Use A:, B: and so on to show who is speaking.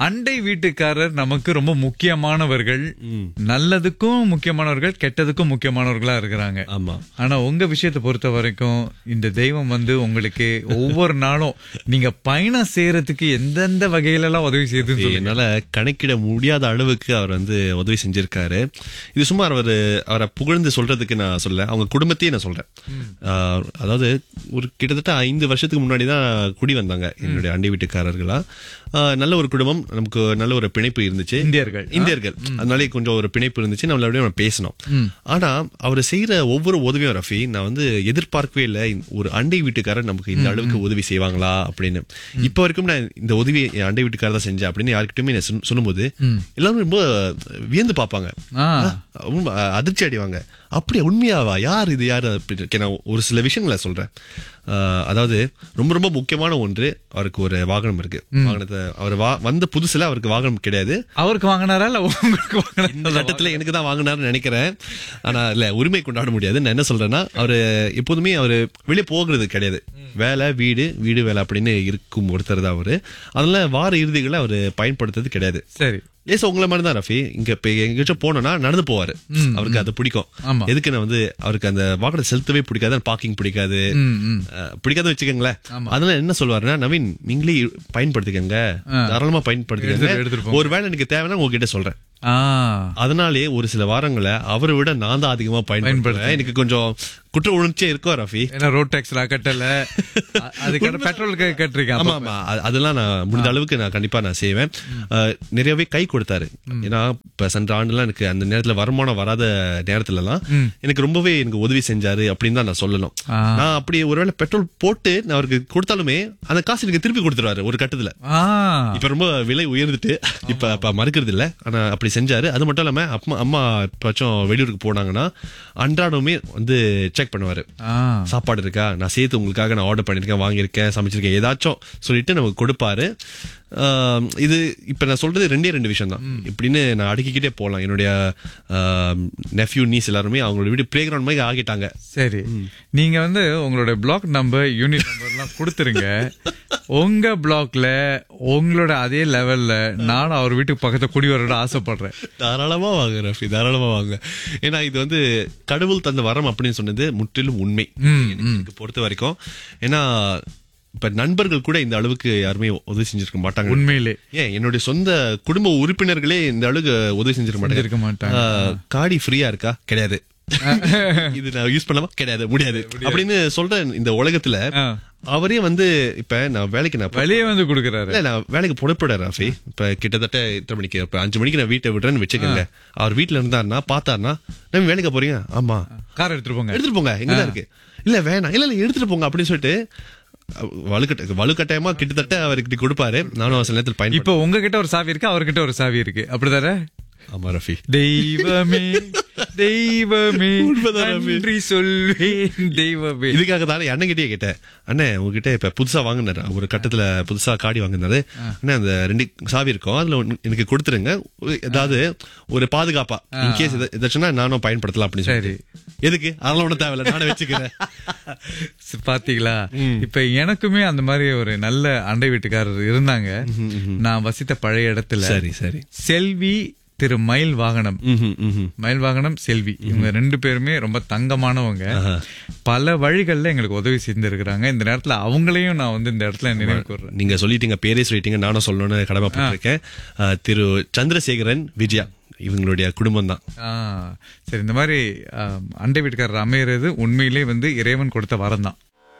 A: அண்டை வீட்டுக்காரர் நமக்கு ரொம்ப முக்கியமானவர்கள் நல்லதுக்கும் முக்கியமானவர்கள் கெட்டதுக்கும் முக்கியமானவர்களா இருக்கிறாங்க
B: ஆமா
A: ஆனா உங்க விஷயத்தை பொறுத்த வரைக்கும் இந்த தெய்வம் வந்து உங்களுக்கு ஒவ்வொரு நாளும் நீங்க பயணம் செய்யறதுக்கு எந்தெந்த வகையில எல்லாம் உதவி செய்யுதுன்னு சொல்லுங்க
B: என்னால கணக்கிட முடியாத அளவுக்கு அவர் வந்து உதவி செஞ்சிருக்காரு இது சும்மா அவர் அவரை புகழ்ந்து சொல்றதுக்கு நான் சொல்ல அவங்க குடும்பத்தையே நான் சொல்றேன் ஆஹ், அதாவது ஒரு கிட்டத்தட்ட ஐந்து வருஷத்துக்கு முன்னாடி தான் குடி வந்தாங்க என்னுடைய அண்டை வீட்டுக்காரர்களா ஆஹ், நல்ல ஒரு குடும்பம் நமக்கு நல்ல ஒரு பிணைப்பு இருந்துச்சு
A: இந்தியர்கள்.
B: இந்தியர்கள் அதனாலே கொஞ்சம் ஒரு பிணைப்பு இருந்துச்சு நம்மளோட நம்ம பேசணும் ஆனா அவர் செய்யற ஒவ்வொரு உதவியும் ரஃபி நான் வந்து எதிர்பார்க்கவே இல்லை ஒரு அண்டை வீட்டுக்காரர் நமக்கு இந்த அளவுக்கு உதவி செய்வாங்களா அப்படின்னு இப்ப வரைக்கும் நான் இந்த உதவி என் அண்டை வீட்டுக்காரர் தான் செஞ்சேன் அப்படின்னு யாருக்கிட்டுமே நான் சொல்லும்- சொல்லும்போது எல்லாரும் ரொம்ப வியந்து பார்ப்பாங்க
A: ஆ.
B: ரொம்ப அதிர்ச்சி அடைவாங்க அப்படியே உண்மையாவா யார் இது யார் அப்படின்னு Okay, நான் ஒரு சில விஷயங்களை சொல்றேன் ஆஹ், அதாவது ரொம்ப ரொம்ப முக்கியமான ஒன்று அவருக்கு ஒரு வாகனம் இருக்கு வாகனத்தை அவர் வா- வந்த புதுசுல அவருக்கு வாகனம் கிடையாது
A: அவருக்கு வாங்கினாரா இல்ல உங்களுக்கு
B: இந்த
A: வாங்கினாரா
B: கட்டத்துல எனக்கு தான் வாங்கினாருன்னு நினைக்கிறேன் ஆனா இல்ல உரிமை கொண்டாட முடியாது நான் என்ன சொல்றேன்னா அவரு எப்போதுமே அவரு வெளியே போகிறது கிடையாது வேலை வீடு வீடு வேலை அப்படின்னு இருக்கும் ஒருத்தர் தான் அவரு அதனால வார இறுதிகளை அவரு பயன்படுத்துறது கிடையாது
A: சரி
B: லேசா உங்களை மாதிரி தான் ரஃபி இங்க இப்ப எங்கேயாச்சும் போனோம்னா நடந்து போவாரு அவருக்கு அது பிடிக்கும்
A: ஆமா.
B: எதுக்கு நான் வந்து அவருக்கு அந்த வாகனம் செலுத்தவே பிடிக்காது பார்க்கிங் பிடிக்காது
A: ம், ம்.
B: அஹ், பிடிக்காத வச்சுக்கோங்களேன் அதனால என்ன சொல்லுவாருன்னா நவீன் நீங்களே பயன்படுத்திக்கங்க தாராளமா
A: எடுத்துட்டு- எடுத்துட்டு
B: பயன்படுத்திக்கங்க
A: போங்க.
B: ஒருவேளை எனக்கு தேவைன்னா உங்ககிட்ட சொல்றேன்
A: ஆ
B: அதனாலே ஒரு சில வாரங்களை அவரை விட நான் தான் அதிகமா பயன்படுத்துறேன் எனக்கு கொஞ்சம் குற்ற உணர்ச்சியே இருக்கும் ரஃபி
A: ஏன்னா ரோட் டேக்ஸ் கட்டல அ- அதுக்கான பெட்ரோலுக்கு கட்டுறீங்க
B: ஆமா ஆமா அ- அதெல்லாம் நான் முடிந்த அளவுக்கு நான் கண்டிப்பா நான் செய்வேன் அஹ், நிறையவே கை கொடுத்தாரு ஏன்னா இப்ப சென்ற ஆண்டுலாம் எனக்கு அந்த நேரத்துல வருமானம் வராத நேரத்துல எல்லாம் எனக்கு ரொம்பவே எனக்கு உதவி செஞ்சாரு அப்படின்னு தான் நான் சொல்லணும்
A: ஆ.
B: நான் அப்படி ஒருவேளை பெட்ரோல் போட்டு நான் அவருக்கு கொடுத்தாலுமே அந்த காசு எனக்கு திருப்பி கொடுத்துருவாரு ஒரு கட்டத்துல
A: ஆ
B: இப்ப ரொம்ப விலை உயர்ந்துட்டு இப்ப இப்ப மறுக்கிறது இல்ல ஆனா அப்படி செஞ்சாரு அது மட்டும் இல்லாம அம்மா அம்மா எப்பயாச்சும் வெளியூருக்கு போனாங்கன்னா அன்றாடமே வந்து செக் பண்ணுவாரு
A: ஆ
B: சாப்பாடு இருக்கா நான் சேர்த்து உங்களுக்காக நான் ஆர்டர் பண்ணிருக்கேன் வாங்கியிருக்கேன் சமைச்சிருக்கேன் ஏதாச்சும் சொல்லிட்டு நமக்கு கொடுப்பாரு ஆம், இது இப்ப நான் சொல்றது ரெண்டே ரெண்டு விஷயம் தான் இப்படின்னு நான் அடுக்கிக்கிட்டே போகலாம் என்னுடைய நெஃப்யூ நீஸ் எல்லாருமே அவங்களோட வீடு பிளே கிரவுண்ட் மாதிரி ஆகிட்டாங்க
A: சரி நீங்க வந்து உங்களோட பிளாக் நம்பர் யூனிட் நம்பர் எல்லாம் கொடுத்துருங்க உங்க பிளாக்ல உங்களோட அதே லெவல்ல நானும் அவர் வீட்டுக்கு பக்கத்துல குடி வரணும்னு ஆசைப்படுறேன்
B: தாராளமா வாங்க ரஃபி தாராளமா வாங்க ஏன்னா இது வந்து கடவுள் தந்த வரம் அப்படின்னு சொன்னது முற்றிலும் உண்மை எனக்கு பொறுத்த வரைக்கும் ஏன்னா இப்ப நண்பர்கள் கூட இந்த அளவுக்கு யாருமே உதவி செஞ்சிருக்க மாட்டாங்க
A: உண்மையிலே
B: ஏன் என்னுடைய சொந்த குடும்ப உறுப்பினர்களே இந்த அளவுக்கு உதவி செஞ்சிருக்க
A: செஞ்சிருக்க
B: மாட்டாங்க
A: மாட்டாங்க.
B: ஆ, காடி ஃப்ரீயா இருக்கா கிடையாது இது நான் யூஸ் பண்ணலாமா கிடையாது முடியாது அப்படின்னு சொல்ற இந்த உலகத்துல
A: ஆ.
B: அவரே வந்து இப்ப நான் வேலைக்கு நான் போ-
A: வெளியே வந்து கொடுக்கறாரு
B: இல்ல நான் வேலைக்கு புறப்பட ராஃபி இப்ப கிட்டத்தட்ட எத்தனை மணிக்கு இப்ப அஞ்சு மணிக்கு நான் வீட்டை விடுறேன்னு வச்சுக்கோங்க அவர் வீட்டுல இருந்தாருன்னா பார்த்தாருன்னா நம்ம வேலைக்கு போறீங்க ஆமா
A: கார் எடுத்துட்டு போங்க
B: எடுத்துட்டு போங்க எங்கதான் இருக்கு இல்ல வேணாம் இல்ல இல்ல எடுத்துட்டு போங்க அப்படின்னு சொல்லிட்டு வலுக்கட்ட வலுக்கட்டாயமா கிட்டத்தட்ட அவருக்கு கொடுப்பாரு நானும் சில நேரத்தில் பயன்படுத்த
A: இப்ப உங்ககிட்ட ஒரு சாவி இருக்கு அவர்கிட்ட ஒரு சாவி இருக்கு அப்படிதானே
B: ஆமா ரஃபி
A: தெய்வமே தெய்வமே
B: உண்மைதான் ரவி.
A: நன்றி சொல்வேன் தெய்வமே
B: இதுக்காக தானே அண்ணன்கிட்டயே கேட்டேன் அண்ணே உங்ககிட்ட இப்ப புதுசா வாங்கினாரு ஒரு கட்டத்துல புதுசா காடி வாங்கினாரு அண்ணே அந்த ரெண்டு சாவி இருக்கும் அதுல ஒண்ணு எனக்கு கொடுத்துருங்க ஒரு- ஏதாவது ஒரு பாதுகாப்பா இன்கேஸ் ஏதாச்சும்னா நானும் பயன்படுத்தலாம் அப்படின்னு சொல்லி எதுக்கு அதெல்லாம் ஒண்ணும் தேவையில்ல நானே வச்சுக்கிறேன்
A: சி- பாத்தீங்களா இப்ப எனக்குமே அந்த மாதிரி ஒரு நல்ல அண்டை வீட்டுக்காரர் இருந்தாங்க நான் வசித்த பழைய இடத்துல
B: சரி சரி
A: செல்வி திரு மயில் வாகனம்
B: ம்ஹும், ம்ஹும்.
A: மயில் வாகனம் செல்வி இவங்க ரெண்டு பேருமே ரொம்ப தங்கமானவங்க பல வழிகள்ல எங்களுக்கு உதவி செஞ்சிருக்கிறாங்க இந்த நேரத்துல அவங்களையும் நான் வந்து இந்த இடத்துல நினைவு கூறுறேன்
B: நீங்க சொல்லிட்டீங்க பேரே சொல்லிட்டீங்க நானும் சொல்லணும்னு கடமைப்பட்டிருக்கேன் அஹ், திரு சந்திரசேகரன் விஜயா இவங்களுடைய குடும்பம் தான்
A: ஆ, சரி இந்த மாதிரி ஆ, அண்டை வீட்டுக்காரர் அமையறது உண்மையிலே வந்து இறைவன் கொடுத்த வரம் தான்